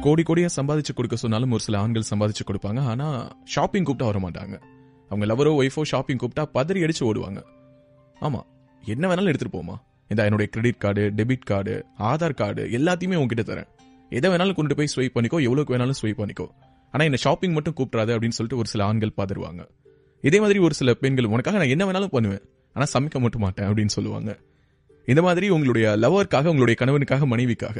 கோடி கோடியா சம்பாதிச்சு கொடுக்க சொன்னாலும் ஒரு சில ஆண்கள் சம்பாதிச்சு கொடுப்பாங்க ஆனா ஷாப்பிங் கூப்பிட்டா வர மாட்டாங்க அவங்க லவரோ ஒய்ஃபோ ஷாப்பிங் கூப்பிட்டா பதறி அடிச்சு ஓடுவாங்க ஆமா என்ன வேணாலும் எடுத்துட்டு போமா இந்த என்னுடைய credit card debit card Aadhaar card எல்லாத்தையுமே உங்ககிட்ட தரேன் எதை வேணாலும் கொண்டு போய் ஸ்வைப் பண்ணிக்கோ எவ்வளவுக்கு வேணாலும் ஸ்வைப் பண்ணிக்கோ ஆனா என்ன ஷாப்பிங் மட்டும் கூப்பிட்றாது அப்படின்னு சொல்லிட்டு ஒரு சில ஆண்கள் பதறுவாங்க இதே மாதிரி ஒரு சில பெண்கள் உனக்காக நான் என்ன வேணாலும் பண்ணுவேன் ஆனா சமைக்க மட்டும் மாட்டேன் அப்படின்னு சொல்லுவாங்க இந்த மாதிரி உங்களுடைய லவருக்காக உங்களுடைய கணவனுக்காக மனைவிக்காக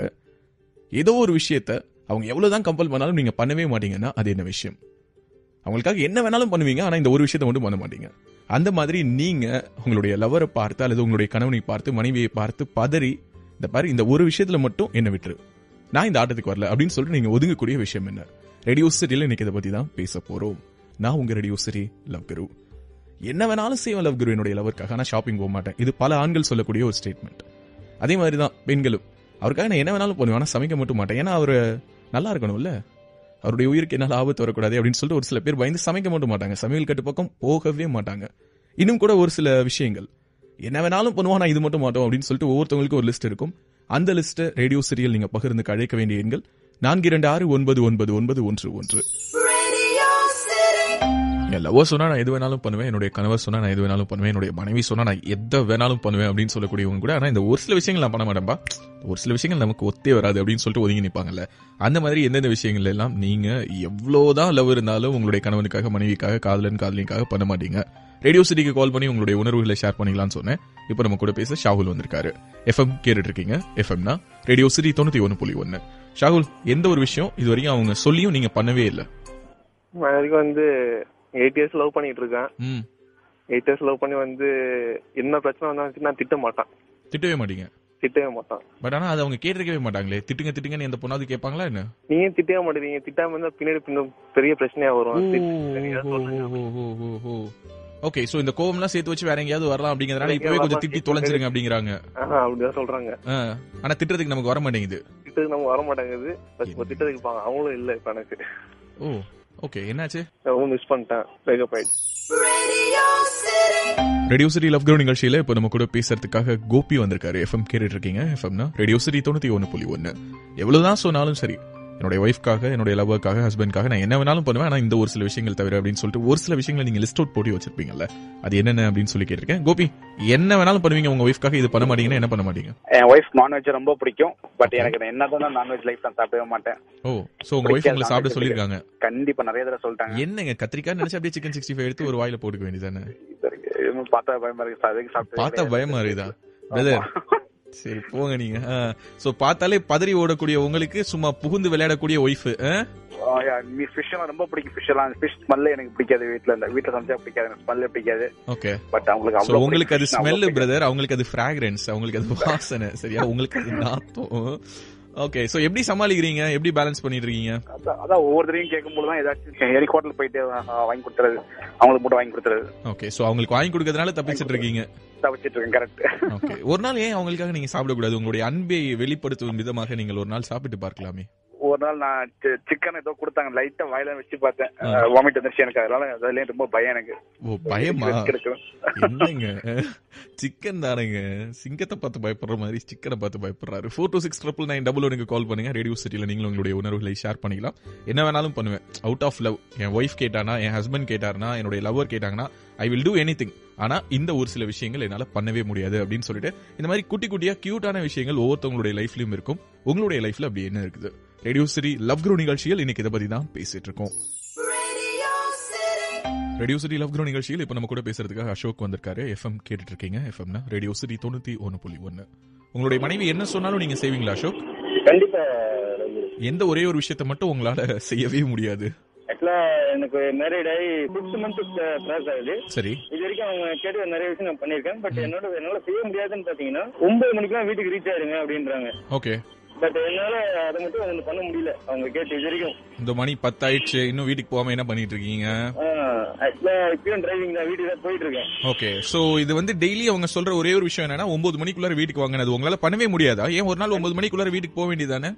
ஏதோ ஒரு விஷயத்த அவங்க எவ்வளவுதான் கம்பல் பண்ணாலும் நீங்க பண்ணவே மாட்டீங்கன்னா அது என்ன விஷயம் அவங்களுக்காக என்ன வேணாலும் பண்ணுவீங்க ஆனா இந்த ஒரு விஷயத்த மட்டும் பண்ண மாட்டீங்க அந்த மாதிரி நீங்க உங்களுடைய லவரை பார்த்து அல்லது உங்களுடைய கணவனை பார்த்து மனைவியை பார்த்து பதறி இந்த பாரு இந்த ஒரு விஷயத்துல மட்டும் என்ன விட்டுரு நான் இந்த ஆட்டத்துக்கு வரல அப்படின்னு சொல்லிட்டு நீங்க ஒதுங்கக்கூடிய விஷயம் என்ன ரேடியோ சிட்டியில் இன்னைக்கு இதை பத்தி தான் பேச போறோம் நான் உங்க ரேடியோ சிட்டி லவ் குரு என்ன வேணாலும் செய்வேன் லவ் குரு என்னுடைய லவருக்காக ஆனா ஷாப்பிங் போக மாட்டேன் இது பல ஆண்கள் சொல்லக்கூடிய ஒரு ஸ்டேட்மெண்ட் அதே மாதிரி தான் பெண்களும் அவருக்காக நான் என்ன வேணாலும் பண்ணுவேன் ஆனா சமைக்க மட்டும் மாட்டேன் ஏன்னா அவர் நல்லா இருக்கணும்ல அவருடைய உயிருக்கு என்னால் ஆபத்து வரக்கூடாது அப்படின்னு சொல்லிட்டு ஒரு சில பேர் பயந்து சமைக்க மட்டும் மாட்டாங்க சமையல் கட்டு பக்கம் போகவே மாட்டாங்க இன்னும் கூட ஒரு சில விஷயங்கள் என்ன வேணாலும் பண்ணுவோம் நான் இது மட்டும் மாட்டோம் அப்படின்னு சொல்லிட்டு ஒவ்வொருத்தவங்களுக்கும் ஒரு லிஸ்ட் இருக்கும் அந்த லிஸ்ட் ரேடியோ சீரியல் நீங்க பகிர்ந்து அழைக்க வேண்டிய எண்கள் நான்கு இரண்டு ஆறு ஒன்பது ஒன்பது ஒன்பது ஒன்று ஒன்று Radio City. என் லவர் சொன்னா நான் எது வேணாலும் பண்ணுவேன் என்னுடைய கணவர் சொன்னா நான் எது வேணாலும் பண்ணுவேன் என்னுடைய மனைவி சொன்னா நான் எதை வேணாலும் பண்ணுவேன் அப்படின்னு சொல்லக்கூடியவங்க கூட ஆனா இந்த ஒரு சில விஷயங்கள் நான் பண்ண மாட்டேன்பா ஒரு சில விஷயங்கள் நமக்கு ஒத்தே வராது அப்படின்னு சொல்லிட்டு ஒதுங்கி நிப்பாங்கல்ல அந்த மாதிரி எந்தெந்த விஷயங்கள் எல்லாம் நீங்க எவ்வளவுதான் லவ் இருந்தாலும் உங்களுடைய கணவனுக்காக மனைவிக்காக காதலன் காதலிக்காக பண்ண மாட்டீங்க ரேடியோ சிட்டிக்கு கால் பண்ணி உங்களுடைய உணர்வுகளை ஷேர் பண்ணிக்கலாம்னு சொன்னேன் இப்போ நம்ம கூட பேச ஷாகுல் வந்திருக்காரு எஃப்எம் கேட்டுட்டு இருக்கீங்க எஃப்எம்னா ரேடியோ சிட்டி தொண்ணூத்தி ஒன்று புள்ளி ஒன்று ஷாகுல் எந்த ஒரு விஷயம் இது வரைக்கும் அவங்க சொல்லியும் நீங்க பண்ணவே இல்லை நான் வரைக்கும் வந்து எயிட் இயர்ஸ் லவ் பண்ணிட்டு இருக்கேன் ம் எயிட் இயர்ஸ் லவ் பண்ணி வந்து என்ன பிரச்சனை வந்தாலும் நான் திட்ட மாட்டேன் திட்டவே மாட்டீங்க திட்டவே மாட்டேன் பட் ஆனா அது அவங்க கேட்டிருக்கவே மாட்டாங்களே திட்டுங்க திட்டுங்கன்னு எந்த பொண்ணாவது கேட்பாங்களா என்ன நீங்க திட்டவே மாட்டேறீங்க திட்டாம இருந்தா பின்னாடி பின்ன பெரிய பிரச்சனையா வரும் திட்டு- சரியா சொல்லுங்க. ஓகே சோ இந்த கோவம்லாம் சேர்த்து வச்சு வேற எங்கேயாவது வரலாம் அப்படிங்கறதுனால இப்பவே கொஞ்சம் திட்டி தொலைஞ்சிருங்க அப்படிங்கறாங்க ஆஹா, அப்படிதான் சொல்றாங்க ஆ, ஆனா திட்டுறதுக்கு நமக்கு வர மாட்டேங்குது திட்டத்துக்கு நம்ம வர மாட்டேங்குது பட் இப்ப திட்டத்துக்கு இருப்பாங்க அவங்களும் இல்ல இப்ப எனக்கு ஓ ஓகே என்னாச்சு ரொம்ப மிஸ் பண்ணிட்டேன் பிரேக்கப் ஆயிடுச்சு Radio City. Radio city love கிரௌண்ட் நிகழ்ச்சியில இப்போ நம்ம கூட பேசுறதுக்காக கோபி வந்திருக்காரு எஃப்எம் கேட்டுட்டு இருக்கீங்க எஃப்எம்னா ரேடியோ சிட்டி தொண்ணூத்தி ஒன்று புள்ளி ஒன்று எவ்வளவுதான் சொன்னாலும் சரி என்னுடைய ஒய்ஃப்காக என்னுடைய லவ்வருக்காக ஹஸ்பண்ட்காக நான் என்ன வேணாலும் பண்ணுவேன் ஆனா இந்த ஒரு சில விஷயங்கள் தவிர அப்படின்னு சொல்லிட்டு ஒரு சில விஷயங்களை நீங்க லிஸ்ட் அவுட் போட்டு வச்சிருப்பீங்கல்ல அது என்னென்ன அப்படின்னு சொல்லி கேட்டிருக்கேன் கோபி என்ன வேணாலும் பண்ணுவீங்க உங்க ஒய்ஃப்காக இது பண்ண மாட்டீங்கன்னா என்ன பண்ண மாட்டீங்க என் ஒய்ஃப் நான்வெஜ் ரொம்ப பிடிக்கும் பட் எனக்கு நான் என்னதான் நான்வெஜ் லைஃப் நான் சாப்பிடவே மாட்டேன் ஓ சோ உங்க ஒய்ஃப் உங்களை சாப்பிட சொல்லிருக்காங்க கண்டிப்பா நிறைய தடவை சொல்லிட்டாங்க என்னங்க கத்திரிக்காய் நினைச்சு அப்படியே சிக்கன் சிக்ஸ்டி ஃபைவ் எடுத்து ஒரு வாயில போட்டுக்க வேண்டியதானே இது இருக்கு. இன்னும் பார்த்தா பயமா இருக்கு அதுக்கு சாப்பிட்டு பார்த்தா பயமா இருக்குதா பிரதர் சரி போங்க நீங்க சோ பார்த்தாலே பதறி ஓடக்கூடிய உங்களுக்கு சும்மா புகுந்து விளையாடக்கூடிய ஒய்ஃப் ஃபிஷ் எல்லாம் ரொம்ப பிடிக்கும் ஃபிஷ் எல்லாம் ஃபிஷ் ஸ்மெல்ல எனக்கு பிடிக்காது வீட்ல இந்த வீட்ல சமைச்சா பிடிக்காது எனக்கு ஸ்மெல்லே பிடிக்காது ஓகே பட் அவங்களுக்கு சோ அவ்வளவு உங்களுக்கு அது பிடிக்கும். அவ்வளவு ஸ்மெல் பிடிக்கும். பிரதர் அவங்களுக்கு அது ஃபிராக்ரன்ஸ் அவங்களுக்கு அது வாசனை சரியா உங்களுக்கு அது நாத்தம் ஓகே சோ எப்படி சமாளிக்கிறீங்க எப்படி பேலன்ஸ் பண்ணிட்டு இருக்கீங்க அதான் அதான் ஒவ்வொருத்தரையும் கேட்கும்போது தான் ஏதாச்சும் ஏறி ஹோட்டல் போயிட்டு ஆ, வாங்கி கொடுத்துறது அவங்களுக்கு மட்டும் வாங்கி கொடுத்துறது ஓகே சோ அவங்களுக்கு வாங்கி கொடுக்கறதுனால தப்பிச்சிட்டு இருக்கீங்க தவிச்சிட்டு இருக்கேன் கரெக்ட் ஓகே ஒரு நாள் ஏன் அவங்களுக்காக நீங்க சாப்பிடக்கூடாது உங்களுடைய அன்பை வெளிப்படுத்தும் விதமாக நீங்கள் ஒரு நாள் சாப்பிட்டு பார்க்கலாமே ஒரு நாள் நான் சிக்கன் ஏதோ கொடுத்தாங்க லைட்டா வாயில வச்சு பார்த்தேன் வாமிட் வந்துருச்சு எனக்கு அதனால அதுலயும் ரொம்ப பயம் எனக்கு ஓ பயமா கிடைக்கும் என்னங்க சிக்கன் தானேங்க சிங்கத்தை பார்த்து பயப்படுற மாதிரி சிக்கனை பார்த்து பயப்படுறாரு four two six triple nine double ஒனுக்கு கால் பண்ணுங்க ரேடியோ சிட்டியில் நீங்களும் உங்களுடைய உணர்வுகளை ஷேர் பண்ணிக்கலாம் என்ன வேணாலும் பண்ணுவேன் அவுட் ஆஃப் லவ் என் ஒய்ஃப் கேட்டானா என் ஹஸ்பண்ட் கேட்டாருனா என்னுடைய லவர் கேட்டாங்கன்னா I will do anything ஆனா இந்த ஒரு சில விஷயங்கள் என்னால பண்ணவே முடியாது அப்படின்னு சொல்லிட்டு இந்த மாதிரி குட்டி குட்டியா கியூட்டான விஷயங்கள் ஒவ்வொருத்தவங்களுடைய லைஃப்லயும் இருக்கும் உங்களுடைய லைஃப்ல அப்படி என்ன இருக்குது ரேடியோ சிட்டி லவ் குரூ நிகழ்ச்சியில் இன்னைக்கு இதை பத்தி தான் பேசிட்டு இருக்கோம் Radio City. Radio city love குரோ நிகழ்ச்சியில் இப்போ நம்ம கூட பேசுறதுக்காக அசோக் வந்திருக்காரு எஃப்எம் கேட்டுட்டு இருக்கீங்க எஃப்எம்னா ரேடியோ சிட்டி தொண்ணூத்தி ஒன்று புள்ளி ஒன்று உங்களுடைய மனைவி என்ன சொன்னாலும் நீங்க செய்வீங்களா அசோக் கண்டிப்பா எந்த ஒரே ஒரு விஷயத்த மட்டும் உங்களால செய்யவே முடியாது ஆக்சுவலா எனக்கு மேரிட் ஆகி சிக்ஸ் மந்த் கிராஸ் ஆகுது சரி இது வரைக்கும் அவங்க கேட்டு நிறைய விஷயம் நான் பண்ணிருக்கேன் பட் என்னோட என்னால செய்ய முடியாதுன்னு பாத்தீங்கன்னா ஒன்பது மணிக்கெல்லாம் வீட்டுக்கு ரீச் ஆயிருங்க அப்படின்றாங்க ஓகே பட் என்னால அதை மட்டும் ஒண்ணு பண்ண முடியல அவங்க கேட்டு இது வரைக்கும் இந்த மணி பத்தாயிடுச்சு இன்னும் வீட்டுக்கு போகாம என்ன பண்ணிட்டு இருக்கீங்க ஆக்சுவலா இப்பயும் டிரைவிங் தான் வீட்டுக்கு தான் போயிட்டு இருக்கேன் ஓகே சோ இது வந்து டெய்லி அவங்க சொல்ற ஒரே ஒரு விஷயம் என்னன்னா ஒன்பது மணிக்குள்ளார வீட்டுக்கு வாங்கினது உங்களால பண்ணவே முடியாதா ஏன் ஒரு நாள் ஒன்பது மணிக்குள்ளார வீட்டுக்கு போக வேண்டியதானே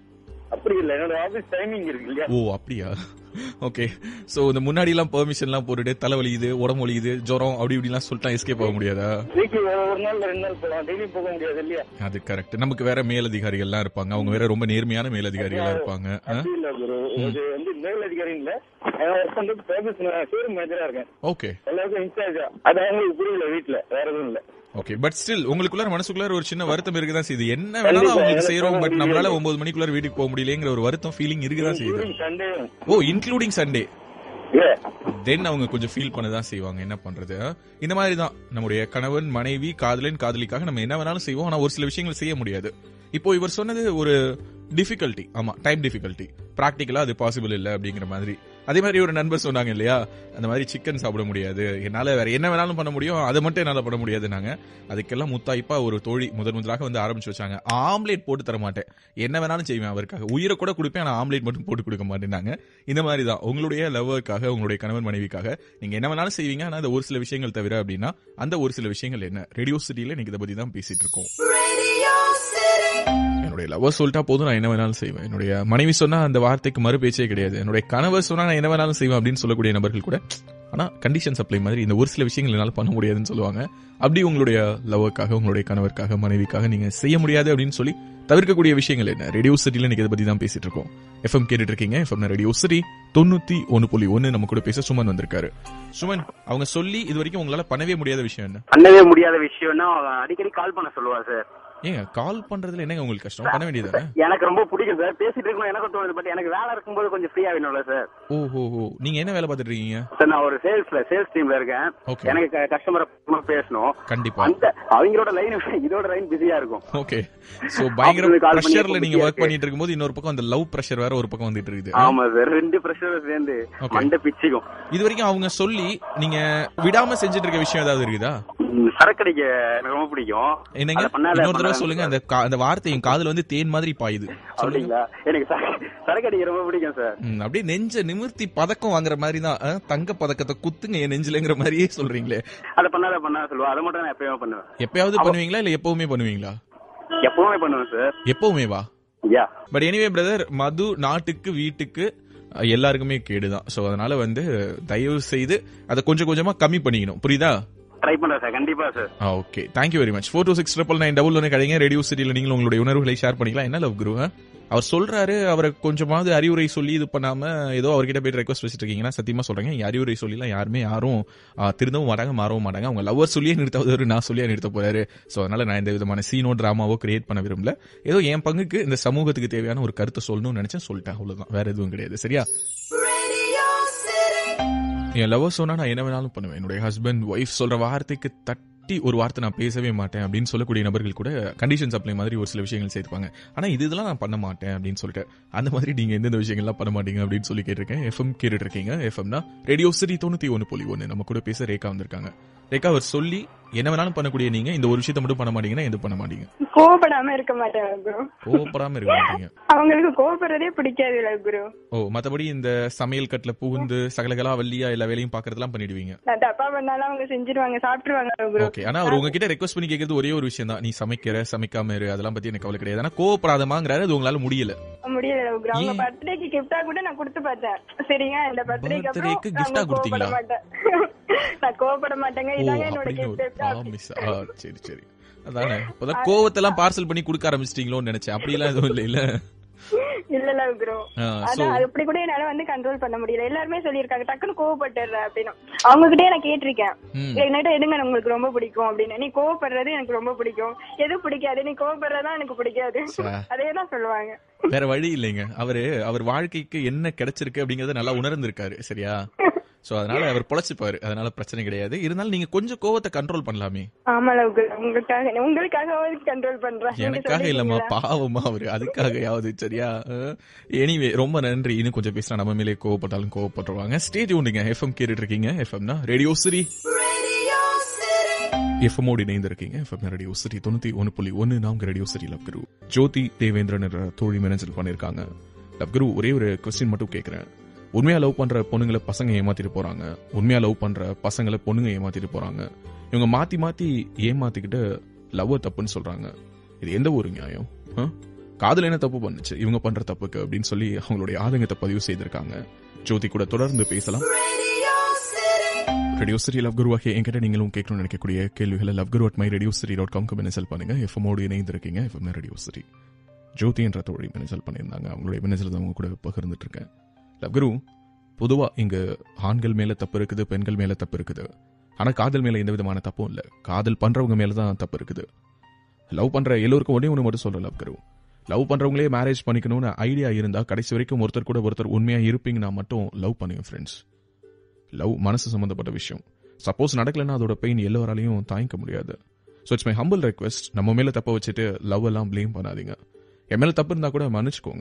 அப்படி இல்ல என்னோட ஆபீஸ் டைமிங் இருக்கு இல்லையா ஓ அப்படியா ஓகே சோ இந்த முன்னாடி எல்லாம் பெர்மிஷன் எல்லாம் போட்டுட்டு தலைவலிக்குது உடம்பு வலிக்குது ஜுரம் அப்படி இப்படிலாம் சொல்லிட்டா எஸ்கேப் ஆக முடியாதா வீக்லி ஒரு நாள் ரெண்டு நாள் போகலாம் டெய்லி போக முடியாது இல்லையா அது கரெக்ட் நமக்கு வேற மேலதிகாரிகள் எல்லாம் இருப்பாங்க அவங்க வேற ரொம்ப நேர்மையான மேலதிகாரிகளா இருப்பாங்க ஆ? அப்படி இல்ல குரு இது வந்து மேல் அதிகாரி இல்ல நான் ஒர்க் பண்றது சர்வீஸ் ஷோரூம் மேனேஜரா இருக்கேன் ஓகே எல்லாருக்கும் இன்சார்ஜா அது அவங்களுக்கு புரியல வீட்டுல வேற எதுவும் இல்ல ஓகே பட் ஸ்டில் உங்களுக்குள்ள மனசுக்குள்ள ஒரு சின்ன வருத்தம் இருக்குதான் செய்யுது என்ன வேணாலும் அவங்களுக்கு செய்யறோம் பட் நம்மளால ஒன்பது மணிக்குள்ள வீட்டுக்கு போக முடியலங்கிற ஒரு வருத்தம் ஃபீலிங் இருக்குதான் செய்யுது சண்டே ஓ இன்க்ளூடிங் சண்டே இல்ல தென் அவங்க கொஞ்சம் ஃபீல் பண்ணதான் செய்வாங்க என்ன பண்றது ஆ? இந்த மாதிரி தான் நம்முடைய கணவன் மனைவி காதலன் காதலிக்காக நம்ம என்ன வேணாலும் செய்வோம் ஆனா ஒரு சில விஷயங்கள் செய்ய முடியாது இப்போ இவர் சொன்னது ஒரு டிஃபிகல்ட்டி ஆமா டைம் டிஃபிகல்ட்டி பிராக்டிக்கலா அது பாசிபிள் இல்ல அப்படிங்கிற மாதிரி அதே மாதிரி ஒரு நண்பர் சொன்னாங்க இல்லையா அந்த மாதிரி சிக்கன் சாப்பிட முடியாது என்னால வேற என்ன வேணாலும் பண்ண முடியும் அதை மட்டும் என்னால பண்ண முடியாதுனாங்க அதுக்கெல்லாம் முத்தாய்ப்பா ஒரு தோழி முதன் முதலாக வந்து ஆரம்பிச்சு வச்சாங்க ஆம்லேட் போட்டு தர மாட்டேன் என்ன வேணாலும் செய்வேன் அவருக்காக உயிரை கூட கொடுப்பேன் ஆனா ஆம்லேட் மட்டும் போட்டு கொடுக்க மாட்டேன்னாங்க இந்த மாதிரி தான் உங்களுடைய லவ்வருக்காக உங்களுடைய கணவன் மனைவிக்காக நீங்க என்ன வேணாலும் செய்வீங்க ஆனா அந்த ஒரு சில விஷயங்கள் தவிர அப்படின்னா அந்த ஒரு சில விஷயங்கள் என்ன ரேடியோ சிட்டியில இன்னைக்கு இதை பத்தி தான் பேசிட்டு இருக்கோம் Radio City. என்னுடைய லவர் சொல்லிட்டா போதும் நான் என்ன வேணாலும் செய்வேன் என்னுடைய மனைவி சொன்னா அந்த வார்த்தைக்கு மறு பேச்சே கிடையாது என்னுடைய கணவர் சொன்னா நான் என்ன வேணாலும் செய்வேன் அப்படின்னு சொல்லக்கூடிய நபர்கள் கூட ஆனா கண்டிஷன் சப்ளை மாதிரி இந்த ஒரு சில விஷயங்கள் என்னால பண்ண முடியாதுன்னு சொல்லுவாங்க அப்படி உங்களுடைய லவருக்காக உங்களுடைய கணவருக்காக மனைவிக்காக நீங்க செய்ய முடியாது அப்படின்னு சொல்லி தவிர்க்கக்கூடிய விஷயங்கள் என்ன ரேடியோ சிட்டில இன்னைக்கு இதை பத்தி தான் பேசிட்டு இருக்கோம் எஃப்எம் கேட்டுட்டு இருக்கீங்க எஃப்எம் ரேடியோ சிட்டி தொண்ணூத்தி ஒன்னு புள்ளி ஒன்னு நம்ம கூட பேச சுமன் வந்திருக்காரு சுமன் அவங்க சொல்லி இது வரைக்கும் உங்களால பண்ணவே முடியாத விஷயம் என்ன பண்ணவே முடியாத விஷயம்னா அவன் அடிக்கடி கால் பண்ண சொல்லுவா சார் ஏங்க கால் பண்றதுல என்னங்க உங்களுக்கு கஷ்டம் பண்ண வேண்டியதானே எனக்கு ரொம்ப பிடிக்கும் சார் பேசிட்டு இருக்கணும் எனக்கும் தோணுது பட் எனக்கு வேலை இருக்கும்போது கொஞ்சம் ஃப்ரீயா வேணும்ல சார் ஓஹோ ஓ நீங்க என்ன வேலை பார்த்துட்டு இருக்கீங்க சார் நான் ஒரு சேல்ஸ்ல சேல்ஸ் டீம்ல இருக்கேன் ஓகே எனக்கு கஸ்டமரை பேசணும் கண்டிப்பா அந்த அவங்களோட லைன் இதோட லைன் பிஸியா இருக்கும் ஓகே சோ பயங்கர அவங்களுக்கு call பண்ணி பிரஷர்ல எப்ப நீங்க busy-ஆ ஒர்க் இருக்கு? பண்ணிட்டு இருக்கும்போது இன்னொரு பக்கம் அந்த லவ் பிரஷர் வேற ஒரு பக்கம் வந்துட்டு இருக்குது ஆமா சார் ரெண்டு பிரஷர் சேர்ந்து Okay. மண்டை பிச்சுக்கும் இது வரைக்கும் அவங்க சொல்லி நீங்க விடாம செஞ்சுட்டு இருக்க விஷயம் ஏதாவது இருக்குதா ம், சரக்கடிக்க எனக்கு ரொம்ப பிடிக்கும் என்னங்க அதை பண்ணாத, இன்னொரு தடவை பண்ணாத. சொல்லுங்க அந்த கா- அந்த வார்த்தை என் காதுல வந்து தேன் மாதிரி பாயுது சொல்லுங்க அப்படிங்களா எனக்கு சர- சரக்கடிக்க ரொம்ப பிடிக்கும் சார் ம், அப்படியே நெஞ்ச நிமிர்த்தி பதக்கம் வாங்குற மாதிரி தான் அஹ், தங்க பதக்கத்தை குத்துங்க என் நெஞ்சிலங்கிற மாதிரியே சொல்றீங்களே அதை பண்ணாத பண்ணாத சொல்லுவா அதை மட்டும் நான் எப்பயுமே பண்ணுவேன் எப்பயாவது பண்ணுவீங்களா இல்ல எப்பவுமே பண்ணுவீங்களா எப்பவுமே பண்ணுவேன் சார் எப்பவுமே வா யா பட் எனிவே பிரதர் மது நாட்டுக்கு வீட்டுக்கு அஹ், எல்லாருக்குமே கேடுதான் சோ அதனால வந்து தயவு செய்து அதை கொஞ்சம் கொஞ்சமா கம்மி பண்ணிக்கணும் புரியுதா ட்ரை பண்றேன் சார் கண்டிப்பா sir okay thank you very much four two six triple nine double ஒன்று கிடைங்க ரேடியோ சிட்டியில் நீங்களும் உங்களுடைய உணர்வுகளை ஷேர் பண்ணிக்கலாம் என்ன லவ் குரு ஆ? அவர் சொல்றாரு அவரை கொஞ்சமாவது அறிவுரை சொல்லி இது பண்ணாம ஏதோ அவர்கிட்ட போய் ரெக்வஸ்ட் வச்சுட்டு இருக்கீங்கன்னா சத்தியமா சொல்றேங்க இங்க அறிவுரை சொல்லிலாம் யாருமே யாரும் ஆ, திருந்தவும் மாட்டாங்க மாறவும் மாட்டாங்க அவங்க லவர் சொல்லியே நிறுத்தவர் நான் சொல்லியே நிறுத்த போறாரு சோ அதனால நான் இந்த விதமான சீனோ டிராமாவோ கிரியேட் பண்ண விரும்பல ஏதோ என் பங்குக்கு இந்த சமூகத்துக்கு தேவையான ஒரு கருத்தை சொல்லணும்னு நினைச்சேன் சொல்லிட்டேன் அவ்வளவுதான் வேற எதுவும் கிடையாது சரியா Radio City. என் லவர் சொன்னா நான் என்ன வேணாலும் பண்ணுவேன் என்னுடைய ஹஸ்பண்ட் ஒய்ஃப் சொல்ற வார்த்தைக்கு தட்டி ஒரு வார்த்தை நான் பேசவே மாட்டேன் அப்படின்னு சொல்லக்கூடிய நபர்கள் கூட கண்டிஷன் சப்ளை மாதிரி ஒரு சில விஷயங்கள் சேர்த்துப்பாங்க ஆனா இது இதெல்லாம் நான் பண்ண மாட்டேன் அப்படின்னு சொல்லிட்டு அந்த மாதிரி நீங்க எந்தெந்த விஷயங்கள்லாம் பண்ண மாட்டீங்க அப்படின்னு சொல்லி கேட்டிருக்கேன் எஃப்எம் கேட்டுட்டு இருக்கீங்க எஃப்எம்னா ரேடியோ சிட்டி தொண்ணூத்தி ஒன்னு புள்ளி ஒன்னு நம்ம கூட பேச ரேகா வந்திருக்காங்க ரேகா அவர் சொல்லி என்ன வேணாலும் பண்ணக்கூடிய நீங்க இந்த ஒரு விஷயத்தை மட்டும் பண்ண மாட்டீங்கன்னா எது பண்ண மாட்டீங்க கோவப்படாம இருக்க மாட்டேன் குரு கோவப்படாம இருக்க மாட்டீங்க அவங்களுக்கு கோவப்படுறதே பிடிக்காது குரு ஓ மத்தபடி இந்த சமையல் கட்டுல புகுந்து சகலகலா வள்ளியா எல்லா வேலையும் பாக்குறதெல்லாம் பண்ணிடுவீங்க நான் தப்பா பண்ணாலும் அவங்க செஞ்சிருவாங்க சாப்பிட்டுருவாங்க குரு ஓகே ஆனா அவர் உங்ககிட்ட ரெக்வஸ்ட் பண்ணி கேக்குறது ஒரே ஒரு விஷயம் தான் நீ சமைக்கிற சமைக்காம இரு அதெல்லாம் பத்தி எனக்கு கவலை கிடையாது ஆனா கோவப்படாதமாங்கிறாரு அது உங்களால முடியல முடியல குரு அவங்க ஏன்? பர்த்டேக்கு கிஃப்டா கூட நான் கொடுத்து பார்த்தேன் சரிங்க இந்த பர்த்டேக்கு அப்புறம் Birthday-க்கு நான் gift-ஆ கோவப்பட கொடுத்தீங்களா? மாட்டேன் நான் கோவப்பட மாட்டேங்க ஓ இதாங்க என்னோட அப்படின்னு ஒரு கிஃப்ட் ஆ, miss. ஆ, சரி சரி அதானே இப்பதான் கோவத்தெல்லாம் பார்சல் பண்ணி கொடுக்க ஆரம்பிச்சிட்டீங்களோன்னு நினைச்சேன் அப்படி எல்லாம் எதுவும் இல்ல இல்ல இல்ல இல்ல குரு சோ அதான் அது அப்படி கூட என்னால வந்து கண்ட்ரோல் பண்ண முடியல எல்லாருமே சொல்லியிருக்காங்க டக்குன்னு கோவப்பட்டுற அப்படின்னு அவங்க கிட்டே நான் கேட்டிருக்கேன் ம். என்கிட்ட எதுங்க உங்களுக்கு ரொம்ப பிடிக்கும் அப்படின்னு நீ கோவப்படுறது எனக்கு ரொம்ப பிடிக்கும் எது பிடிக்காது நீ கோவப்படுறதா எனக்கு பிடிக்காது சே. அதே தான் சொல்லுவாங்க வேற வழி இல்லைங்க அவரு அவர் வாழ்க்கைக்கு என்ன கிடைச்சிருக்கு அப்படிங்கறத நல்லா உணர்ந்திருக்காரு சரியா சோ அதனால அவர் பொழைச்சுப்பாரு அதனால பிரச்சனை கிடையாது இருந்தாலும் நீங்க கொஞ்சம் கோவத்தை கண்ட்ரோல் பண்ணலாமே ஆமா லவ் உங்களுக்காக உங்களுக்காகவாது கண்ட்ரோல் பண்றேன் நீங்க எனக்காக இல்லம்மா சொல்லிட்டீங்களா? பாவமா அவரு அதுக்காகயாவது சரியா எனிவே ரொம்ப நன்றி இன்னும் கொஞ்சம் பேசினா நம்ம மேலே கோவப்பட்டாலும் கோவப்பட்டுருவாங்க ஸ்டேஜ் ஒண்ணுங்க எஃப்எம் கேட்டுட்டு இருக்கீங்க எஃப்எம்னா ரேடியோ சிரி Radio City. எஃப்எம்மோடு இணைந்து இருக்கீங்க எஃப்எம் ரேடியோ சிரி தொண்ணூத்தி ஒன்னு புள்ளி ஒன்னு நாங்க radio city love Guru Jothi Devendran என்ற தோழி மேனேஜர் பண்ணிருக்காங்க லவ் குரு ஒரே ஒரு கொஸ்டின் மட்டும் கேக்குறேன் உண்மையா லவ் பண்ற பொண்ணுங்களை பசங்க ஏமாத்திட்டு போறாங்க உண்மையா லவ் பண்ற பசங்களை பொண்ணுங்க ஏமாத்திட்டு போறாங்க இவங்க மாத்தி மாத்தி ஏமாத்திக்கிட்டு லவ் தப்புன்னு சொல்றாங்க இது எந்த ஒரு நியாயம் ஆ? காதல் என்ன தப்பு பண்ணுச்சு இவங்க பண்ற தப்புக்கு அப்படின்னு சொல்லி அவங்களுடைய ஆதங்கத்தை பதிவு செய்திருக்காங்க ஜோதி கூட தொடர்ந்து பேசலாம் Radio City. Radio city love Guru வகை என்கிட்ட நீங்களும் கேட்கணும்னு நினைக்கக்கூடிய கேள்விகளை love Guru at my radio city dot காம்க்கு மெனசல் பண்ணுங்க எஃப்எம்மோடு இணைந்திருக்கீங்க எஃப்எம் ரேடியோ சிட்டி ஜோதி என்ற தோழி மெனசல் பண்ணியிருந்தாங்க அவங்களுடைய மெனசல் தான் அவங்க கூட பகிர்ந்துட்டு இருக்கேன் லவ் குரு பொதுவா இங்க ஆண்கள் மேல தப்பு இருக்குது பெண்கள் மேல தப்பு இருக்குது ஆனா காதல் மேல எந்த விதமான தப்பும் இல்ல காதல் பண்றவங்க மேல தான் தப்பு இருக்குது லவ் பண்ற எல்லோருக்கும் ஒரே ஒன்று மட்டும் சொல்ற லவ் குரு லவ் பண்றவங்களே மேரேஜ் பண்ணிக்கணும்னு ஐடியா இருந்தா கடைசி வரைக்கும் ஒருத்தர் கூட ஒருத்தர் உண்மையா இருப்பீங்கன்னா மட்டும் லவ் பண்ணுங்க ஃப்ரெண்ட்ஸ் லவ் மனசு சம்பந்தப்பட்ட விஷயம் சப்போஸ் நடக்கலைன்னா அதோட பெயின் எல்லோராலையும் தாங்கிக்க முடியாது so it's my humble request நம்ம மேல தப்ப வச்சுட்டு லவ் எல்லாம் ப்ளேம் பண்ணாதீங்க என் மேல தப்பு இருந்தா கூட மன்னிச்சுக்கோங்க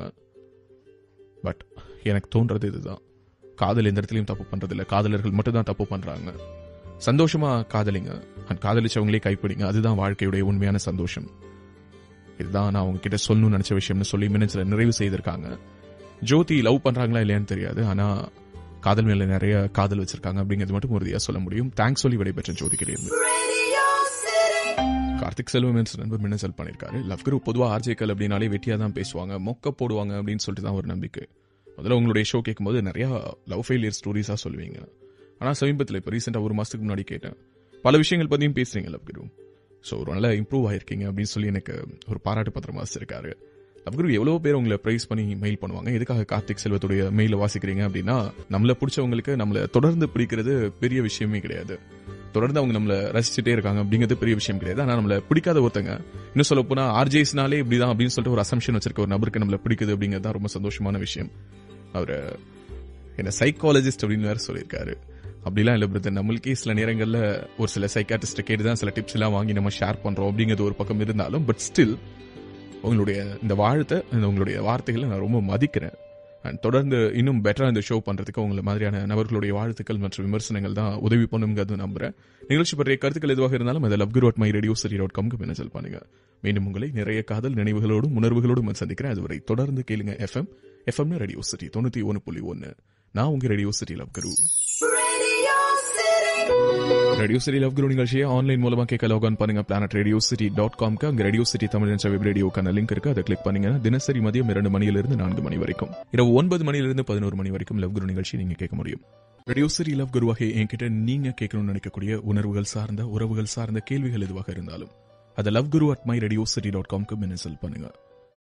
பட் எனக்கு தோன்றது இதுதான் காதல் எந்த இடத்துலையும் தப்பு பண்றது இல்ல காதலர்கள் மட்டும் தான் தப்பு பண்றாங்க சந்தோஷமா காதலிங்க and காதலிச்சவங்களே கைப்பிடிங்க அதுதான் வாழ்க்கையுடைய உண்மையான சந்தோஷம் இதுதான் நான் உங்ககிட்ட சொல்லணும்னு நினைச்ச விஷயம்னு சொல்லி மினிட்ஸ்ல நிறைவு செய்திருக்காங்க ஜோதி லவ் பண்றாங்களா இல்லையான்னு தெரியாது ஆனா காதல் மேல நிறைய காதல் வச்சிருக்காங்க அப்படிங்கிறது மட்டும் உறுதியா சொல்ல முடியும் தேங்க்ஸ் சொல்லி விடைபெற்ற ஜோதி கிடையாது Radio City. கார்த்திக் செல்வம் என்ற நண்பர் மின்னசல் பண்ணிருக்காரு லவ் குரு பொதுவா ஆர்ஜேக்கள் அப்படின்னாலே வெட்டியா தான் பேசுவாங்க மொக்க போடுவாங்க அப்படின்னு சொல்லிட்டு தான் ஒரு நம்பிக்கை முதல்ல உங்களுடைய ஷோ கேட்கும்போது நிறைய லவ் ஃபெயிலியர் ஸ்டோரிஸா சொல்லுவீங்க ஆனா சமீபத்தில் இப்போ ரீசெண்டா ஒரு மாசத்துக்கு முன்னாடி கேட்டேன் பல விஷயங்கள் பத்தியும் பேசுறீங்க லவ் குரு ஸோ ஒரு நல்ல இம்ப்ரூவ் ஆயிருக்கீங்க அப்படின்னு சொல்லி எனக்கு ஒரு பாராட்டு பத்திரம் வாசிச்சிருக்காரு லவ் குரு எவ்வளவு பேர் உங்களை பிரைஸ் பண்ணி மெயில் பண்ணுவாங்க எதுக்காக கார்த்திக் செல்வத்துடைய மெயில வாசிக்கிறீங்க அப்படின்னா நம்மள பிடிச்சவங்களுக்கு நம்மள தொடர்ந்து பிடிக்கிறது பெரிய விஷயமே கிடையாது தொடர்ந்து அவங்க நம்மள ரசிச்சுட்டே இருக்காங்க அப்படிங்கிறது பெரிய விஷயம் கிடையாது ஆனா நம்மள பிடிக்காத ஒருத்தங்க இன்னும் சொல்ல போனா ஆர்ஜேஸ்னாலே இப்படிதான் அப்படின்னு சொல்லிட்டு ஒரு அசம்ஷன் வச்சிருக்க ஒரு நபருக்கு நம்மள பிடிக்குது அப்படிங்கிறது தான் ரொம்ப சந்தோஷமான விஷயம் அவரு என்ன சைக்காலஜிஸ்ட் அப்படின்னு வேற சொல்லியிருக்காரு அப்படிலாம் இல்ல பிரதர் நம்மளுக்கே சில நேரங்கள்ல ஒரு சில சைக்காட்டிஸ்ட் கேட்டு தான் சில டிப்ஸ் எல்லாம் வாங்கி நம்ம ஷேர் பண்றோம் அப்படிங்கிறது ஒரு பக்கம் இருந்தாலும் பட் ஸ்டில் உங்களுடைய இந்த வாழ்த்தை இந்த உங்களுடைய வார்த்தைகளை நான் ரொம்ப மதிக்கிறேன் அண்ட் தொடர்ந்து இன்னும் பெட்டரா இந்த ஷோ பண்றதுக்கு உங்களை மாதிரியான நபர்களுடைய வாழ்த்துக்கள் மற்றும் விமர்சனங்கள் தான் உதவி பண்ணுங்கிறது நம்புறேன் நிகழ்ச்சி பற்றிய கருத்துக்கள் எதுவாக இருந்தாலும் அதை love Guru at my radio city dot காம்க்கு மின்னசல் பண்ணுங்க மீண்டும் உங்களை நிறைய காதல் நினைவுகளோடும் உணர்வுகளோடும் நான் சந்திக்கிறேன் அதுவரை தொடர்ந்து கேளுங்க எஃப்எம் எஃப்எம் ரேடியோ சிட்டி தொண்ணூத்தி ஒன்று புள்ளி ஒன்னு நான் உங்க radio city love Guru Radio City. Radio city love Guru நிகழ்ச்சியை ஆன்லைன் மூலமா கேட்க லாக் பண்ணுங்க பிளானட் ரேடியோ சிட்டி டாட் காம்க்கு அங்க ரேடியோ சிட்டி தமிழ் என்ற வெப் ரேடியோக்கான லிங்க் இருக்கு அதை கிளிக் பண்ணீங்கன்னா தினசரி மதியம் இரண்டு மணியிலிருந்து நான்கு மணி வரைக்கும் இரவு ஒன்பது மணியிலிருந்து பதினோரு மணி வரைக்கும் லவ் குரு நிகழ்ச்சி நீங்க கேட்க முடியும் ரேடியோ சிட்டி லவ் குரு வகை என்கிட்ட நீங்க கேட்கணும்னு நினைக்கக்கூடிய உணர்வுகள் சார்ந்த உறவுகள் சார்ந்த கேள்விகள் எதுவாக இருந்தாலும் அதை love Guru at my radio city dot காம்க்கு மின்னசல் பண்ணுங்க